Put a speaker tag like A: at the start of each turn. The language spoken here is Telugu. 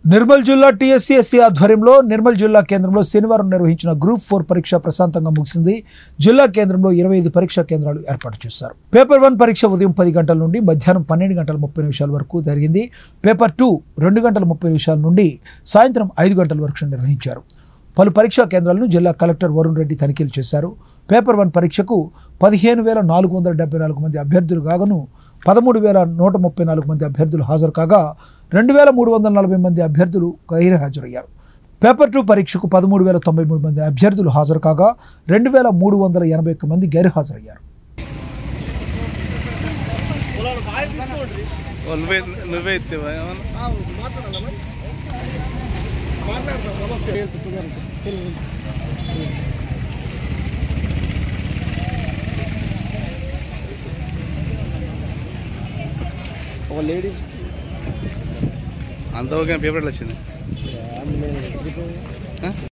A: నిర్మల్ జిల్లా టీఎస్సీఎస్సీ ఆధ్వర్యంలో నిర్మల్ జిల్లా కేంద్రంలో శనివారం నిర్వహించిన గ్రూప్ ఫోర్ పరీక్ష ప్రశాంతంగా ముగిసింది జిల్లా కేంద్రంలో ఇరవై ఐదు పరీక్షా కేంద్రాలు ఏర్పాటు చేశారు పేపర్ వన్ పరీక్ష ఉదయం పది గంటల నుండి మధ్యాహ్నం పన్నెండు గంటల ముప్పై నిమిషాల వరకు జరిగింది పేపర్ టూ రెండు గంటల ముప్పై నిమిషాల నుండి సాయంత్రం ఐదు గంటల వరకు నిర్వహించారు పలు పరీక్షా కేంద్రాలను జిల్లా కలెక్టర్ వరుణ్ రెడ్డి తనిఖీలు చేశారు పేపర్ వన్ పరీక్షకు పదిహేను వేల నాలుగు వందల డెబ్బై నాలుగు మంది అభ్యర్థులు కాగను పదమూడు వేల నూట ముప్పై నాలుగు మంది అభ్యర్థులు హాజరు కాగా రెండు వేల మూడు వందల నలభై మంది అభ్యర్థులు గైరు హాజరయ్యారు పేపర్ టూ పరీక్షకు పదమూడు వేల తొంభై మూడు మంది అభ్యర్థులు హాజరు కాగా రెండు వేల మూడు వందల ఎనభై ఒక్క మంది గైరు హాజరయ్యారు
B: నువ్వే నువ్వే ఎత్తావా ఏమన్నా
C: ఒక లేడీస్
B: అంత ఓకే పేపర్లు వచ్చింది ఆ?